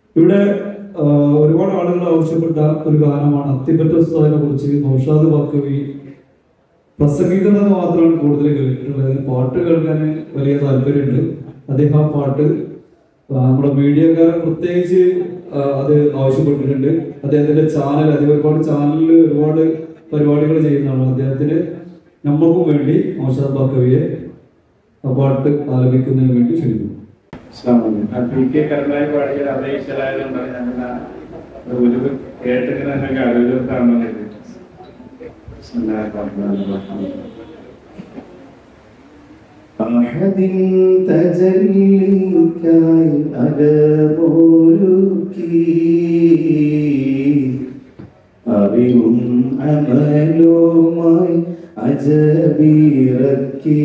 ഇവിടെ ആ, ഒരുപാട് ആളുകൾ ആവശ്യപ്പെട്ട ഒരു ഗാനമാണ് അത്തിപ്പറ്റ ഉസ്താദിനെ കുറിച്ച് നൗഷാദ് ബാക്കവി പ്രസംഗിക്കുന്നത് മാത്രമാണ് കൂടുതൽ കേട്ടിട്ടുള്ളത് പാട്ട് കേൾക്കാൻ വലിയ താല്പര്യമുണ്ട് അദ്ദേഹം ആ പാട്ട് ആ, നമ്മുടെ മീഡിയക്കാരൻ പ്രത്യേകിച്ച് ആ, അത് ആവശ്യപ്പെട്ടിട്ടുണ്ട് അദ്ദേഹത്തിന്റെ ചാനൽ അദ്ദേഹം ഒരുപാട് ചാനലിൽ ഒരുപാട് പരിപാടികൾ ചെയ്യുന്നതാണ് അദ്ദേഹത്തിന് നമ്മൾക്കും വേണ്ടി നൗഷാദ് ബാക്കവിയെ ആ പാട്ട് ആലപിക്കുന്നതിന് വേണ്ടി ക്ഷണിക്കുന്നു പി കെ കരുണായി പാടിയ അതേ ഈശ്വരായതുകൊണ്ടാണ് ഞങ്ങൾ ആ ഒരു കേട്ടിങ്ങനെ ഞങ്ങൾക്ക് അറിവ് കാണുന്നത് അഹദിൻ തജല്ലിക്കായി അകപോരുക്കി അറിവും അമലുമായി അജബിറക്കി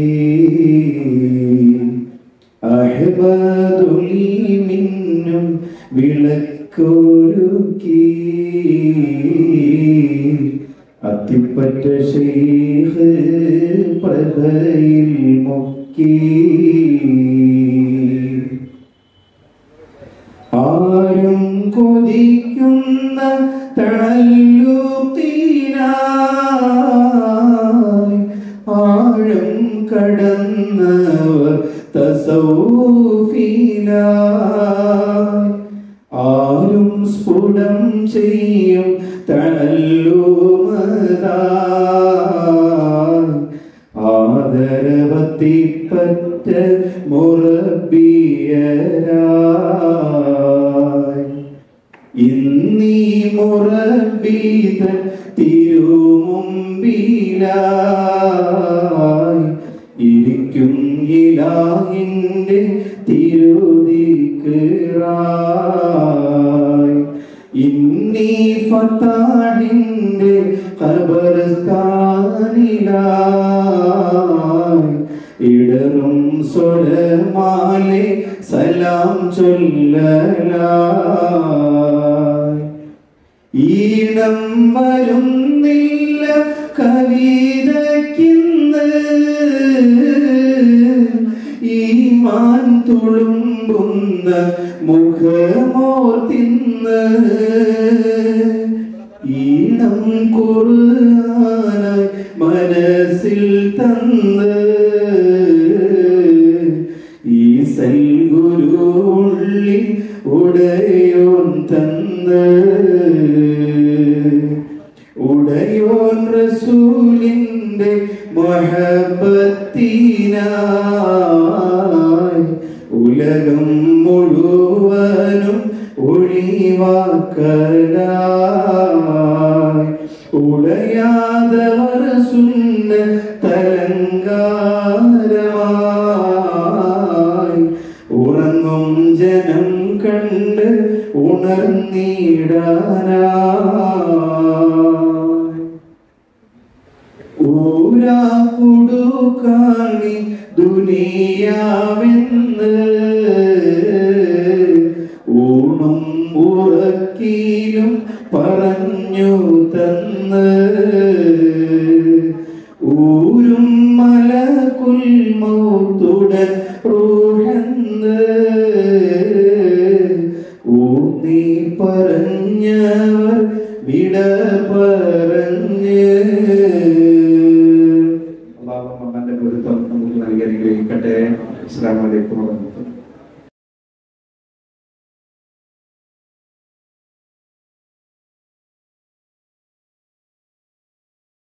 അഹബദുലി മിന്നും വിളക്കൊരുക്കി അത്തിപ്പറ്റ ഷെയ്ഖ് പ്രഭയിൽ മുക്കി ആരും കൊതിക്കുന്ന തണല്ലൂത്തിനായി ആഴം കടന്നവർ തസൗഫിലായി ആരും സ്ഫുടം ചെയ്യും തണല്ലുമതായി ആദരവത്തിപ്പറ്റ മുറബിയരായി ഇന്നീ മുറബീത തിരുമുമ്പിലായി ഇരിക്കും ഇലാഹിന്റെ തിരുതിക്കറായി ഇന്നീ ഫത്താഹിന്റെ ഖബർസ്ഥാനിലായി ഇടറും സ്വരമാലെ സലാം ചൊല്ലലായി ഈണം വരുന്നില്ല കവിതയ്ക്കിന്ന് ഈമാൻ തുളുമ്പുന്ന മുഖമോർത്തിന്ന് ഈണം കുറുനാനായി മനസ്സിൽ തന്ന് ഈ സൽഗുരുള്ളി ഉടയോൻ തന്ന് ഉടയോൻ റസൂലിന്റെ മഹബത്തിനായി ഉലകം മുഴുവനും ഒഴിവാക്കലായി ഉടയാതവർ സുന്ന തലങ്കാരമായി ഉറങ്ങും ജനം കണ്ട് ഉണർന്നിടാനായി ഊരാ കുടുക്കാണി ദുനിയാവെന്ന് ഊണും ഉറക്കിലും പറഞ്ഞു തന്ന്